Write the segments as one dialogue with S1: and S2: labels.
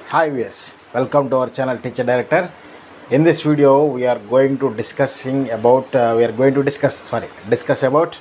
S1: Hi viewers, welcome to our channel Teacher Director. In this video, we are going to discussing about uh, we are going to discuss sorry discuss about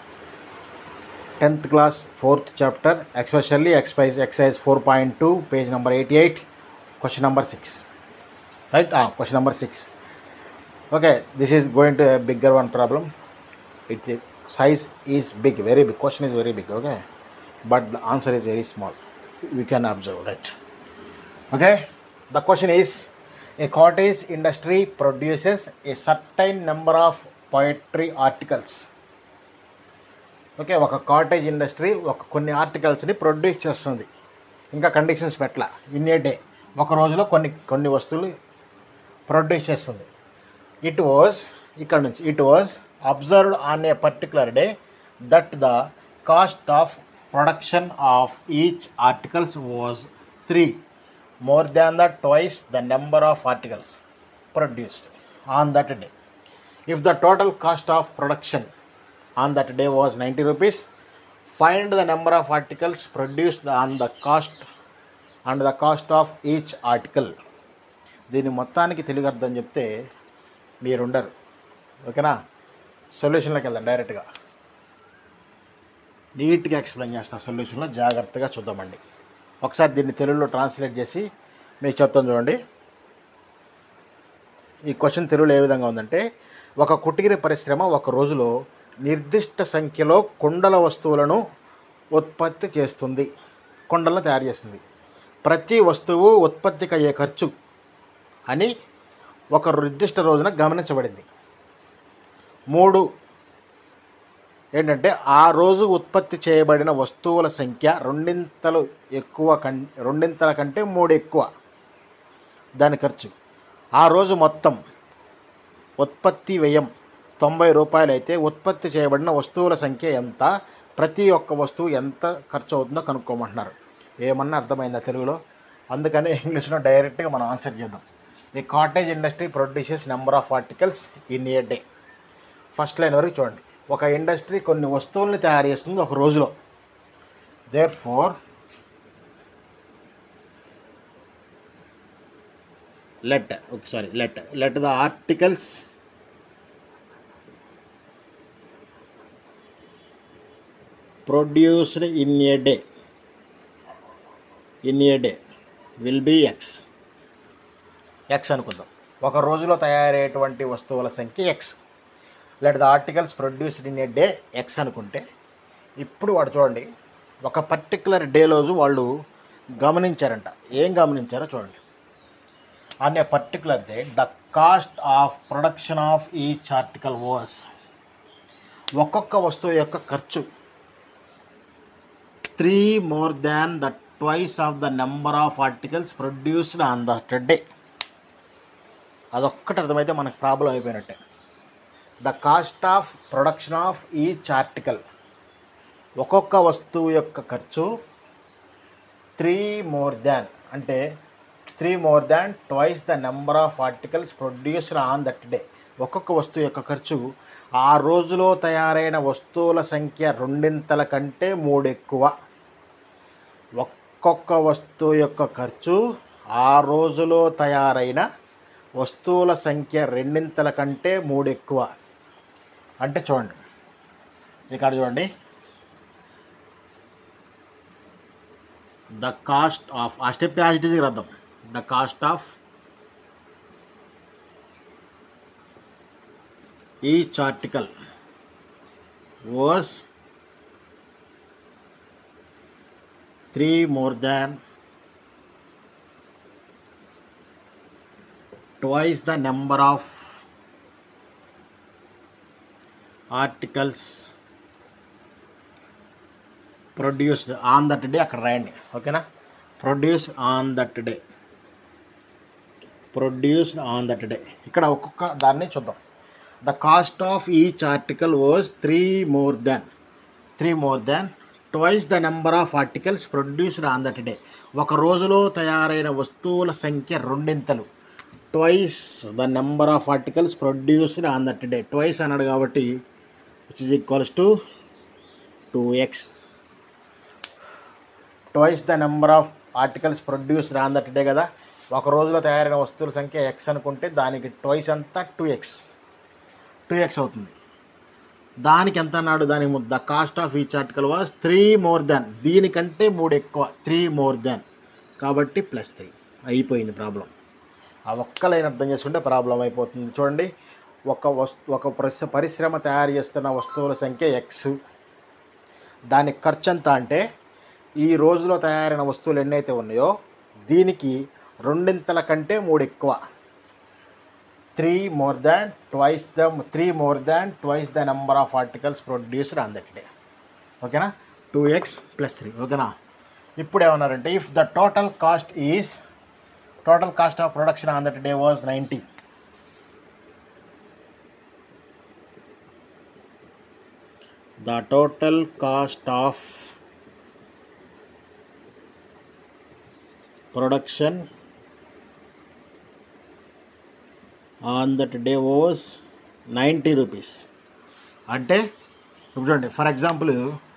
S1: 10th class 4th chapter especially exercise exercise 4.2 page number 88 question number 6 right ah question number 6 okay this is going to a bigger one problem its size is big very big question is very big okay but the answer is very small we can observe right okay the question is a cottage industry produces a certain number of poetry articles okay ఒక cottage industry ఒక కొన్ని ఆర్టికల్స్ని produce చేస్తుంది ఇంకా conditions పెట్టల in a day ఒక రోజులో కొన్ని కొన్ని వస్తువులు ప్రొడ్యూస్ చేస్తుంది ఇట్ వాజ్ ఇక్కడ నుంచి it was observed on a particular day that the cost of production of each articles was three more than the twice the number of articles produced on that day if the total cost of production on that day was 90 rupees find the number of articles produced on the cost and the cost of each article దీని మొత్తానికి తెలుగు అర్థం చెప్తే మీరుండరు ఓకేనా సొల్యూషన్లోకి వెళ్దాం డైరెక్ట్గా నీట్గా explain చేస్తాను సొల్యూషన్లో జాగ్రత్తగా చూద్దామండి ఒకసారి దీన్ని తెలుగులో ట్రాన్స్లేట్ చేసి మీకు చెప్తాను చూడండి ఈ క్వశ్చన్ తెలుగులో ఏ విధంగా ఉందంటే ఒక కుటీర పరిశ్రమ ఒక రోజులో నిర్దిష్ట సంఖ్యలో కుండల వస్తువులను ఉత్పత్తి చేస్తుంది కుండలను తయారు చేస్తుంది ప్రతి వస్తువు ఉత్పత్తికి అయ్యే ఖర్చు అని ఒక నిర్దిష్ట రోజున గమనించబడింది మూడు ఏంటంటే ఆ రోజు ఉత్పత్తి చేయబడిన వస్తువుల సంఖ్య రెండింతలు ఎక్కువ కం రెండింతల కంటే మూడు ఎక్కువ దాని ఖర్చు ఆ రోజు మొత్తం ఉత్పత్తి వ్యయం తొంభై రూపాయలు అయితే ఉత్పత్తి చేయబడిన వస్తువుల సంఖ్య ఎంత ప్రతి ఒక్క వస్తువు ఎంత ఖర్చు అవుతుందో కనుక్కోమంటున్నారు ఏమన్నా అర్థమైందా తెలుగులో అందుకని ఇంగ్లీష్లో డైరెక్ట్గా మనం ఆన్సర్ చేద్దాం the cottage industry produces number of articles in a day first line వరకు చూడండి ఒక ఇండస్ట్రీ కొన్ని వస్తువుల్ని తయారు చేస్తుంది ఒక రోజులో therefore let sorry let let the articles produced in a day in a day will be X X అనుకుందాం ఒక రోజులో తయారయ్యేటువంటి వస్తువుల సంఖ్య X let the articles produced in a day X అనుకుంటే ఇప్పుడు వాడు చూడండి ఒక పర్టికులర్ డే రోజు వాళ్ళు గమనించారంట ఏం గమనించారో చూడండి on a particular day the cost of production of each article was ఒక్కొక్క వస్తువు యొక్క ఖర్చు three more than the twice of the number of articles produced on that day అదొక్కటి అర్థమైతే మనకు ప్రాబ్లం అయిపోయినట్టే the cost of production of each article ఒక్కొక్క వస్తువు యొక్క ఖర్చు త్రీ మోర్ దాన్ అంటే three more than twice the number of articles produced on that day ఒక్కొక్క వస్తువు యొక్క ఖర్చు ఆ రోజులో తయారైన వస్తువుల సంఖ్య రెండింతల కంటే మూడు ఎక్కువ ఒక్కొక్క వస్తువు యొక్క ఖర్చు ఆ రోజులో తయారైన వస్తువుల సంఖ్య రెండింతల కంటే మూడు ఎక్కువ అంటే చూడండి ఇక్కడ చూడండి the cost of uh step యాజిటీకి రద్దాం the cost of each article was 3 more than twice the number of articles produced on that day అక్కడ రాయండి ఓకేనా produce on that day produced on that day ఇక్కడ ఒక్కొక్క దాన్ని చూద్దాం the cost of each article was three more than three more than twice the number of articles produced on that day ఒక రోజులో తయారైన వస్తువుల సంఖ్య రెండింతలు twice the number of articles produced on that day twice అన్నాడు కాబట్టి which is equals to two X twice the number of articles produced on that day కదా ఒక రోజులో తయారైన వస్తువుల సంఖ్య ఎక్స్ అనుకుంటే దానికి ట్వైస్ అంతా టూ ఎక్స్ టూ ఎక్స్ అవుతుంది దానికి ఎంత అన్నాడు దాని the cost of each article was three more than దీనికంటే మూడు ఎక్కువ త్రీ మోర్ దాన్ కాబట్టి ప్లస్ త్రీ అయిపోయింది ప్రాబ్లం ఆ ఒక్క లైన్ అర్థం చేసుకుంటే ప్రాబ్లం అయిపోతుంది చూడండి ఒక వస్తు ఒక పరిశ్ర పరిశ్రమ తయారు చేస్తున్న వస్తువుల సంఖ్య ఎక్స్ దాని ఖర్చు ఎంత అంటే ఈ రోజులో తయారైన వస్తువులు ఎన్నైతే ఉన్నాయో దీనికి రెండింతల కంటే మూడు ఎక్కువ three more than twice the three more than twice the number of articles produced on that day ఓకేనా టూ ఎక్స్ ప్లస్ త్రీ ఓకేనా ఇప్పుడు ఏమన్నారంటే if the total cost is total cost of production on that day was ninety the total cost of production on that day was 90 rupees అంటే ఇప్పుడు చూడండి for example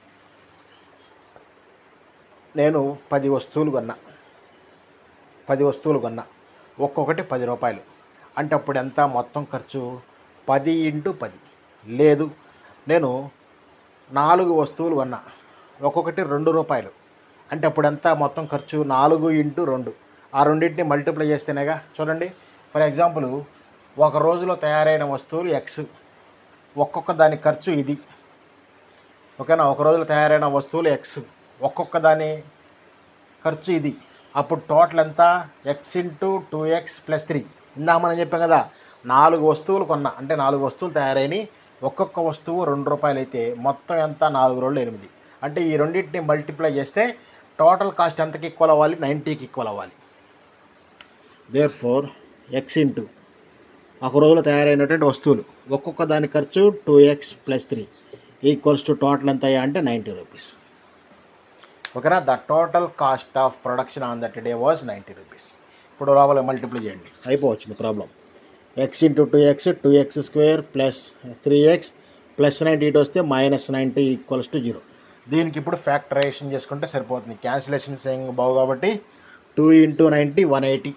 S1: నేను పది వస్తువులు కొన్నా పది వస్తువులు కొన్నా ఒక్కొక్కటి పది రూపాయలు అంటే అప్పుడు ఎంత మొత్తం ఖర్చు పది ఇంటూ పది లేదు నేను నాలుగు వస్తువులు కొన్నా ఒక్కొక్కటి రెండు రూపాయలు అంటే అప్పుడు ఎంత మొత్తం ఖర్చు నాలుగు ఇంటూ రెండు ఆ రెండింటిని మల్టిప్లై చేస్తేనేగా చూడండి ఫర్ ఎగ్జాంపుల్ ఒక రోజులో తయారైన వస్తువులు ఎక్స్ ఒక్కొక్క దాని ఖర్చు ఇది ఓకేనా ఒక రోజులో తయారైన వస్తువులు ఎక్స్ ఒక్కొక్క దాని ఖర్చు ఇది అప్పుడు టోటల్ ఎంత X into two X plus three ఇందాక మనం చెప్పాం కదా నాలుగు వస్తువులు కొన్నా అంటే నాలుగు వస్తువులు తయారైనవి ఒక్కొక్క వస్తువు రెండు రూపాయలు అయితే మొత్తం ఎంత నాలుగు రోజులు ఎనిమిది అంటే ఈ రెండింటిని మల్టిప్లై చేస్తే టోటల్ కాస్ట్ ఎంతకి ఈక్వల్ అవ్వాలి నైంటీకి ఈక్వల్ అవ్వాలి దేర్ ఫోర్ ఎక్స్ ఇంటూ ఒక రోజులో తయారైనటువంటి వస్తువులు ఒక్కొక్క దాని ఖర్చు two X plus three equals to total ఎంత అయ్యా అంటే నైంటీ రూపీస్ ఓకేనా the total cost of production on that day was ninety rupees ఇప్పుడు లోపల మల్టిప్లై చేయండి అయిపోవచ్చింది problem X into two X two X square plus three X plus ninety ఇటు వస్తే minus ninety equals to zero దీనికి ఇప్పుడు factorisation చేసుకుంటే సరిపోతుంది క్యాన్సిలేషన్స్ ఏం బావు కాబట్టి two into ninety one eighty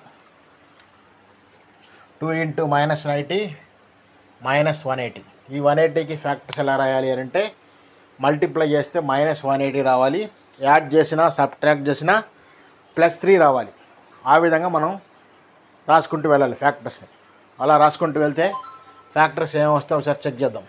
S1: two into minus ninety minus one eighty ఈ వన్ ఎయిటీకి ఫ్యాక్టర్స్ ఎలా రాయాలి అని అంటే మల్టిప్లై చేస్తే మైనస్ వన్ ఎయిటీ రావాలి యాడ్ చేసినా సబ్ట్రాక్ట్ చేసినా ప్లస్ త్రీ రావాలి ఆ విధంగా మనం రాసుకుంటూ వెళ్ళాలి ఫ్యాక్టర్స్ని అలా రాసుకుంటూ వెళ్తే ఫ్యాక్టర్స్ ఏం వస్తే ఒకసారి చెక్ చేద్దాం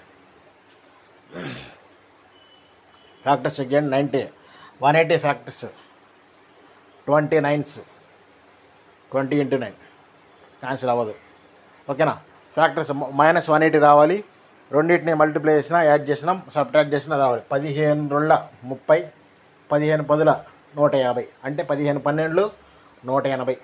S1: ఫ్యాక్టర్స్ చెక్ చేయండి ninety one eighty factors twenty nines twenty into nine cancel అవ్వదు ఓకేనా ఫ్యాక్టర్స్ మైనస్ వన్ ఎయిటీ రావాలి రెండింటిని మల్టిప్లై చేసినా యాడ్ చేసినా సబ్ట్రాక్ట్ చేసినా అది రావాలి పదిహేను రెండుల ముప్పై పదిహేను పదుల నూట యాభై అంటే పదిహేను పన్నెండులు నూట ఎనభై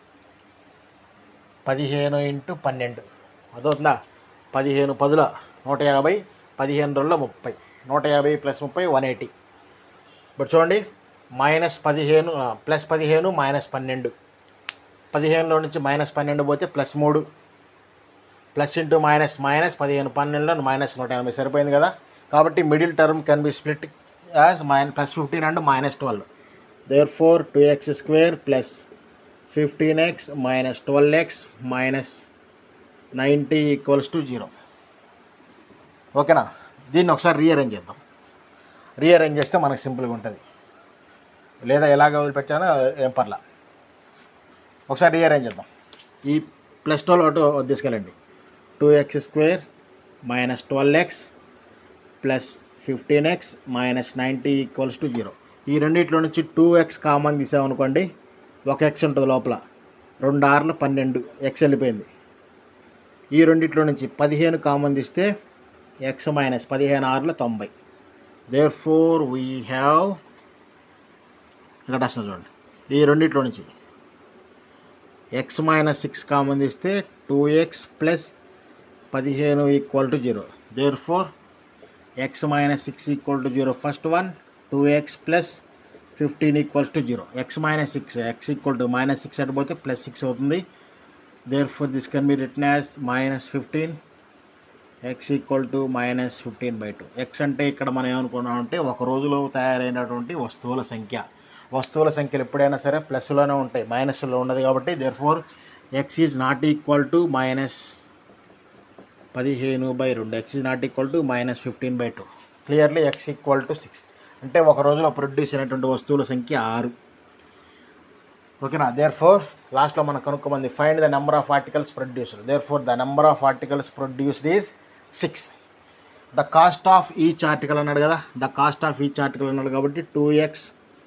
S1: పదిహేను ఇంటూ పన్నెండు అదవుతుందా పదిహేను పదుల నూట యాభై పదిహేను రోజుల ముప్పై నూట యాభై ప్లస్ ముప్పై వన్ ఎయిటీ ఇప్పుడు చూడండి మైనస్ పదిహేను ఆ, ప్లస్ పదిహేను మైనస్ పన్నెండు పదిహేనులో నుంచి మైనస్ పన్నెండు పోతే ప్లస్ మూడు ప్లస్ ఇంటూ మైనస్ మైనస్ పదిహేను పన్నెండులో మైనస్ నూట ఎనభై సరిపోయింది కదా కాబట్టి middle term can be split as minus plus fifteen and minus twelve therefore two X square plus fifteen X minus twelve X minus ninety equals to zero ఓకేనా దీన్ని ఒకసారి రీఅరేంజ్ చేద్దాం రీఅరేంజ్ చేస్తే మనకు సింపుల్గా ఉంటుంది లేదా ఎలాగ వదిలిపెట్టానో ఏం పర్లా ఒకసారి రీఅరేంజ్ చేద్దాం ఈ ప్లస్ ట్వెల్వ్ అటు తీసుకెళ్ళండి two X square minus twelve X plus fifteen X minus ninety equals to zero ఈ రెండిట్లో నుంచి టూ ఎక్స్ కామన్ తీసామనుకోండి ఒక ఎక్స్ ఉంటుంది లోపల రెండు ఆర్లు పన్నెండు ఎక్స్ వెళ్ళిపోయింది ఈ రెండిట్లో నుంచి పదిహేను కామన్ తీస్తే ఎక్స్ మైనస్ పదిహేను ఆరుల తొంభై దేర్ ఫోర్ వీ హ్యావ్ ఇక్కడ వస్తుంది చూడండి ఈ రెండిట్లో నుంచి ఎక్స్ మైనస్ సిక్స్ కామన్ తీస్తే టూ ఎక్స్ ప్లస్ పదిహేను equal to zero therefore X minus six equal to zero first one two X plus fifteen equals to zero X minus six X equal to minus six అడిపోతే plus six అవుతుంది therefore this can be written as minus fifteen X equal to minus fifteen by two X అంటే ఇక్కడ మనం ఏమనుకున్నాం అంటే ఒక రోజులో తయారైనటువంటి వస్తువుల సంఖ్య వస్తువుల సంఖ్యలు ఎప్పుడైనా సరే ప్లస్లోనే ఉంటాయి మైనస్లో ఉండదు కాబట్టి therefore X is not equal to minus పదిహేను బై రెండు X is not equal to minus fifteen by two clearly X equal to six అంటే ఒక రోజులో ప్రొడ్యూస్ అయినటువంటి వస్తువుల సంఖ్య ఆరు ఓకేనా దేర్ ఫోర్ లాస్ట్లో మనం కనుక్కోమంది find the number of articles produced therefore the number of articles produced is six the cost of each article అన్నాడు కదా the cost of each article అన్నాడు కాబట్టి two X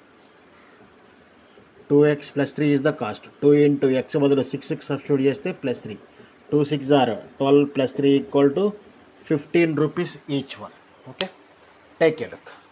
S1: two X plus three is the cost two into x బదులు six six substitute చేస్తే plus three two six or twelve plus three equal to fifteen rupees each one okay take a look